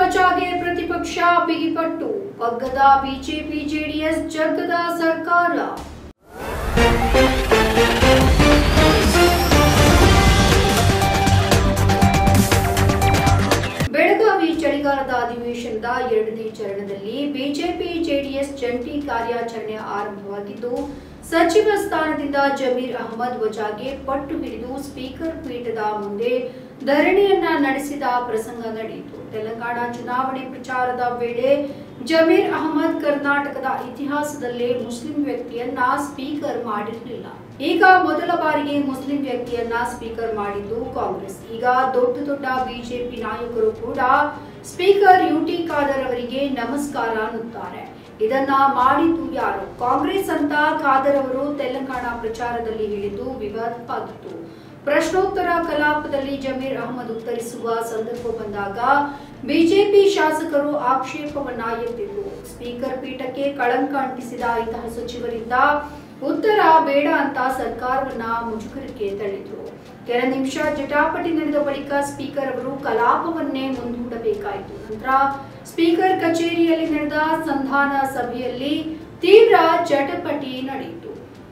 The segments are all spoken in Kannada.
ವಜಾಗೆ ಪ್ರತಿಪಕ್ಷ ಬಿಗಿಪಟ್ಟು ಬಗ್ಗದ ಬಿಜೆಪಿ ಜೆಡಿಎಸ್ ಜಗ್ಗದ ಸರ್ಕಾರ ಬೆಳಗಾವಿ ಚಳಿಗಾಲದ ಅಧಿವೇಶನದ ಎರಡನೇ ಚರಣದಲ್ಲಿ ಬಿಜೆಪಿ ಜೆಡಿಎಸ್ ಜಂಟಿ ಕಾರ್ಯಾಚರಣೆ ಆರಂಭವಾಗಿದ್ದು ಸಚಿವ ಸ್ಥಾನದಿಂದ ಜಮೀರ್ ಅಹಮದ್ ವಜಾಗೆ ಪಟ್ಟು ಹಿಡಿದು ಸ್ಪೀಕರ್ ಪೀಠದ ಮುಂದೆ ಧರಣಿಯನ್ನ ನಡೆಸಿದ ಪ್ರಸಂಗ ನಡೆಯಿತು ತೆಲಂಗಾಣ ಚುನಾವಣೆ ಪ್ರಚಾರದ ವೇಳೆ ಜಮೀರ್ ಅಹಮದ್ ಕರ್ನಾಟಕದ ಇತಿಹಾಸದಲ್ಲೇ ಮುಸ್ಲಿಂ ವ್ಯಕ್ತಿಯನ್ನ ಸ್ಪೀಕರ್ ಮಾಡಿರಲಿಲ್ಲ ಈಗ ಮೊದಲ ಬಾರಿಗೆ ಮುಸ್ಲಿಂ ವ್ಯಕ್ತಿಯನ್ನ ಸ್ಪೀಕರ್ ಮಾಡಿದ್ದು ಕಾಂಗ್ರೆಸ್ ಈಗ ದೊಡ್ಡ ದೊಡ್ಡ ಬಿಜೆಪಿ ನಾಯಕರು ಕೂಡ ಸ್ಪೀಕರ್ ಯುಟಿ ಖಾದರ್ ಅವರಿಗೆ ನಮಸ್ಕಾರ ಅನ್ನುತ್ತಾರೆ ಇದನ್ನ ಮಾಡಿದ್ದು ಯಾರು ಕಾಂಗ್ರೆಸ್ ಅಂತ ಖಾದರ್ ಅವರು ತೆಲಂಗಾಣ ಪ್ರಚಾರದಲ್ಲಿ ಹೇಳಿದ್ದು ವಿವಾದವಾಗಿತ್ತು ಪ್ರಶ್ನೋತ್ತರ ಕಲಾಪದಲ್ಲಿ ಜಮೀರ್ ಅಹಮದ್ ಉತ್ತರಿಸುವ ಸಂದರ್ಭ ಬಂದಾಗ ಬಿಜೆಪಿ ಶಾಸಕರು ಆಕ್ಷೇಪವನ್ನ ಎತ್ತಿದ್ರು ಸ್ಪೀಕರ್ ಪೀಠಕ್ಕೆ ಕಳಂಕ ಅಂಟಿಸಿದ ಇಂತಹ ಸಚಿವರಿಂದ ಉತ್ತರ ಬೇಡ ಅಂತ ಸರ್ಕಾರವನ್ನ ಮುಜುಗರಕ್ಕೆ ತಳ್ಳಿದ್ರು ಕೆಲ ನಿಮಿಷ ಜಟಾಪಟಿ ನಡೆದ ಬಳಿಕ ಸ್ಪೀಕರ್ ಅವರು ಕಲಾಪವನ್ನೇ ಮುಂದೂಡಬೇಕಾಯಿತು ನಂತರ ಸ್ಪೀಕರ್ ಕಚೇರಿಯಲ್ಲಿ ನಡೆದ ಸಂಧಾನ ಸಭೆಯಲ್ಲಿ ತೀವ್ರ ಜಟಪಟಿ ನಡೆಯಿತು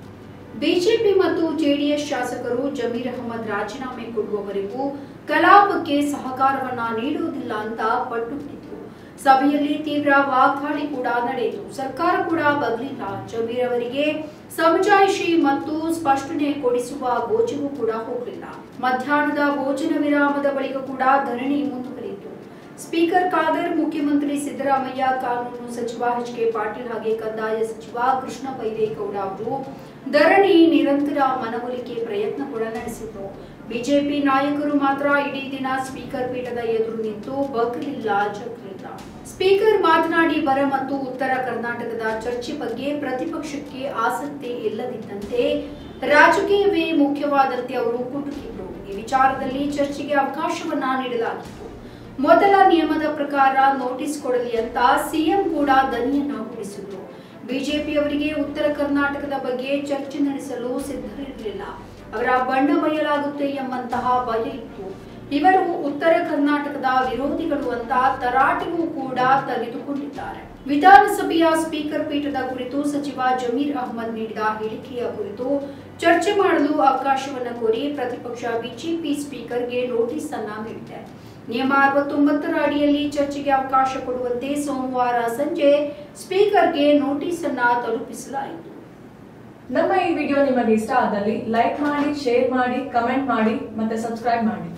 ಬಿಜೆಪಿ ಮತ್ತು ಜೆಡಿಎಸ್ ಶಾಸಕರು ಜಮೀರ್ ಅಹಮದ್ ರಾಜೀನಾಮೆ ಕೊಡುವವರೆಗೂ ಕಲಾಪಕ್ಕೆ ಸಹಕಾರವನ್ನ ನೀಡುವುದಿಲ್ಲ ಅಂತ ಪಟ್ಟು ಹಿಡಿದ್ರು ಸಭೆಯಲ್ಲಿ ತೀವ್ರ ವಾಗ್ದಾಳಿ ಕೂಡ ನಡೆಯಿತು ಸರ್ಕಾರ ಕೂಡ ಬದಲಿಲ್ಲ ಜಮೀರ್ ಅವರಿಗೆ ಸಮಜಾಯಿಷಿ ಮತ್ತು ಸ್ಪಷ್ಟನೆ ಕೊಡಿಸುವ ಗೋಚಗೂ ಕೂಡ ಹೋಗಲಿಲ್ಲ ಮಧ್ಯಾಹ್ನದ ಭೋಜನ ವಿರಾಮದ ಬಳಿಕ ಕೂಡ ಧರಣಿ ಮುಂದುವರಿಯಿತು ಸ್ಪೀಕರ್ ಖಾದರ್ ಮುಖ್ಯಮಂತ್ರಿ ಸಿದ್ದರಾಮಯ್ಯ ಕಾನೂನು ಸಚಿವ ಎಚ್ ಕೆ ಪಾಟೀಲ್ ಹಾಗೆ ಕಂದಾಯ ಸಚಿವ ಕೃಷ್ಣ ಬೈರೇಗೌಡ ಅವರು ಧರಣಿ ನಿರಂತರ ಮನವೊಲಿಕೆ ಪ್ರಯತ್ನ ಕೂಡ ನಡೆಸಿದ್ರು ಬಿಜೆಪಿ ನಾಯಕರು ಮಾತ್ರ ಇಡೀ ದಿನ ಸ್ಪೀಕರ್ ಪೀಠದ ಎದುರು ನಿಂತು ಬಗ್ಲಿಲ್ಲ ಜಗ್ಲಿಲ್ಲ ಸ್ಪೀಕರ್ ಮಾತನಾಡಿ ಬರ ಮತ್ತು ಉತ್ತರ ಕರ್ನಾಟಕದ ಚರ್ಚೆ ಬಗ್ಗೆ ಪ್ರತಿಪಕ್ಷಕ್ಕೆ ಆಸಕ್ತಿ ಇಲ್ಲದಿದ್ದಂತೆ ರಾಜಕೀಯವೇ ಮುಖ್ಯವಾದಂತೆ ಅವರು ಕುಟುಕಿದ್ರು ಈ ವಿಚಾರದಲ್ಲಿ ಚರ್ಚೆಗೆ ಅವಕಾಶವನ್ನ ನೀಡಲಾಗಿತ್ತು ಮೊದಲ ನಿಯಮದ ಪ್ರಕಾರ ನೋಟಿಸ್ ಕೊಡಲಿ ಅಂತ ಸಿಎಂ ಕೂಡ ದನಿಯನ್ನ ಹೊಡಿಸಿದ್ರು ಬಿಜೆಪಿಯವರಿಗೆ ಉತ್ತರ ಕರ್ನಾಟಕದ ಬಗ್ಗೆ ಚರ್ಚೆ ನಡೆಸಲು ಸಿದ್ಧರಿರಲಿಲ್ಲ ಅವರ ಬಣ್ಣ ಬಯಲಾಗುತ್ತೆ ಎಂಬಂತಹ ಭಯ ಇತ್ತು ಇವರು ಉತ್ತರ ಕರ್ನಾಟಕದ ವಿರೋಧಿಗಳು ಅಂತ ತರಾಟೆಗೂ ಕೂಡ ತೆಗೆದುಕೊಂಡಿದ್ದಾರೆ ವಿಧಾನಸಭೆಯ ಸ್ಪೀಕರ್ ಪೀಠದ ಕುರಿತು ಸಚಿವ ಜಮೀರ್ ಅಹಮದ್ ನೀಡಿದ ಹೇಳಿಕೆಯ ಕುರಿತು ಚರ್ಚೆ ಮಾಡಲು ಅವಕಾಶವನ್ನ ಕೋರಿ ಪ್ರತಿಪಕ್ಷ ಬಿಜೆಪಿ ಸ್ಪೀಕರ್ಗೆ ನೋಟಿಸ್ ಅನ್ನ ನೀಡಿದೆ ನಿಯಮ ಅರವತ್ತೊಂಬತ್ತರ ಅಡಿಯಲ್ಲಿ ಚರ್ಚೆಗೆ ಅವಕಾಶ ಕೊಡುವಂತೆ ಸೋಮವಾರ ಸಂಜೆ ಸ್ಪೀಕರ್ಗೆ ನೋಟಿಸ್ ಅನ್ನ ತಲುಪಿಸಲಾಯಿತು ನಮ್ಮ ಈ ವಿಡಿಯೋ ನಿಮಗೆ ಇಷ್ಟ ಆದಲ್ಲಿ ಲೈಕ್ ಮಾಡಿ ಶೇರ್ ಮಾಡಿ ಕಮೆಂಟ್ ಮಾಡಿ ಮತ್ತೆ ಸಬ್ಸ್ಕ್ರೈಬ್ ಮಾಡಿ